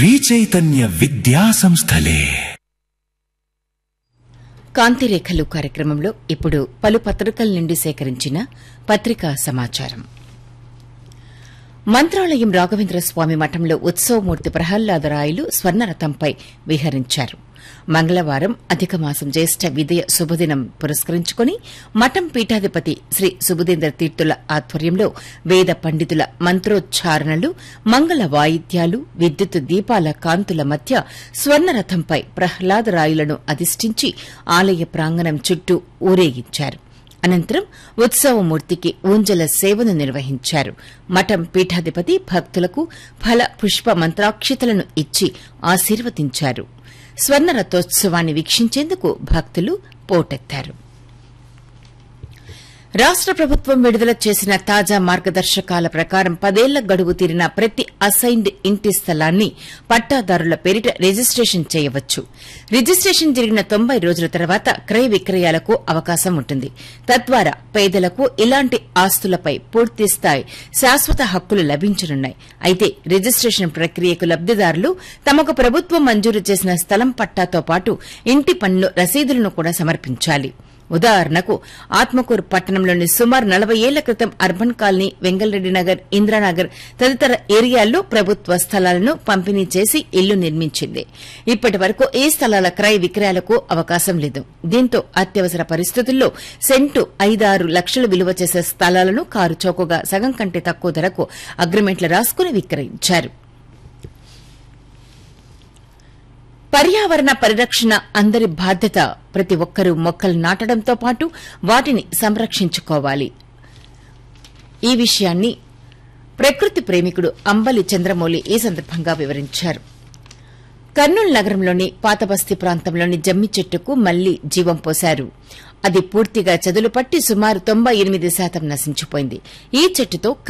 శ్రీచైతన్య విద్యా సంస్థలే కాంతిరేఖలు కార్యక్రమంలో ఇప్పుడు పలు పత్రికల నుండి సేకరించిన పత్రికా సమాచారం మంత్రాలయం రాఘవేంద్ర స్వామి మఠంలో ఉత్సవమూర్తి ప్రహ్లాదరాయలు స్వర్ణరథంపై విహరించారు మంగళవారం అధిక మాసం జ్యేష్ఠ విదయ శుభదినం పురస్కరించుకుని మఠం పీఠాధిపతి శ్రీ సుబుధేంద్ర తీర్థుల ఆధ్వర్యంలో వేద పండితుల మంత్రోచ్చారణలు మంగళ వాయిద్యాలు విద్యుత్ దీపాల కాంతుల మధ్య స్వర్ణరథంపై ప్రహ్లాదరాయులను అధిష్ఠించి ఆలయ ప్రాంగణం చుట్టూ ఊరేగించారు అనంతరం ఉత్సవమూర్తికి ఊంజల సేవను నిర్వహించారు మఠం పీఠాధిపతి భక్తులకు ఫల పుష్ప మంత్రాక్షితలను ఇచ్చి ఆశీర్వదించారు స్వర్ణ రథోత్సవాన్ని వీక్షించేందుకు భక్తులు పోటెత్తారు రాష్ట ప్రభుత్వం విడుదల చేసిన తాజా మార్గదర్శకాల ప్రకారం పదేళ్ల గడువు తీరిన ప్రతి అసైన్డ్ ఇంటి స్థలాన్ని పట్టాదారుల పేరిట రిజిస్టేషన్ చేయవచ్చు రిజిస్టేషన్ జరిగిన తొంభై రోజుల తర్వాత క్రయ విక్రయాలకు అవకాశం ఉంటుంది తద్వారా పేదలకు ఇలాంటి ఆస్తులపై పూర్తిస్థాయి శాశ్వత హక్కులు లభించనున్నాయి అయితే రిజిస్టేషన్ ప్రక్రియకు లబ్దిదారులు తమకు ప్రభుత్వం మంజూరు చేసిన స్థలం పట్టాతో పాటు ఇంటి పన్ను రసీదులను కూడా సమర్పించాలి ఉదాహరణకు ఆత్మకూరు పట్టణంలోని సుమారు నలభై ఏళ్ల క్రితం అర్బన్ కాలనీ వెంగళరెడ్డి నగర్ ఇంద్రానగర్ తదితర ఏరియాల్లో ప్రభుత్వ స్థలాలను పంపిణీ చేసి ఇల్లు నిర్మించింది ఇప్పటి వరకు ఈ స్థలాల క్రయ విక్రయాలకు అవకాశం లేదు దీంతో అత్యవసర పరిస్థితుల్లో సెంటు ఐదారు లక్షలు విలువ చేసే స్థలాలను కారు చౌకగా సగం కంటే తక్కువ ధరకు అగ్రిమెంట్లు రాసుకుని విక్రయించారు పర్యావరణ పరిరక్షణ అందరి బాధ్యత ప్రతి ఒక్కరూ మొక్కలు నాటడంతో పాటు వాటిని సంరక్షించుకోవాలి ఈ విషయాన్ని ప్రకృతి ప్రేమికుడు అంబలి చంద్రమౌళి ఈ సందర్భంగా వివరించారు కర్నూలు నగరంలోని పాతబస్తీ ప్రాంతంలోని జమ్మి చెట్టుకు మళ్లీ జీవం పోశారు అది పూర్తిగా చెదులు పట్టి సుమారు తొంభై ఎనిమిది శాతం నశించిపోయింది ఈ చెట్టుతో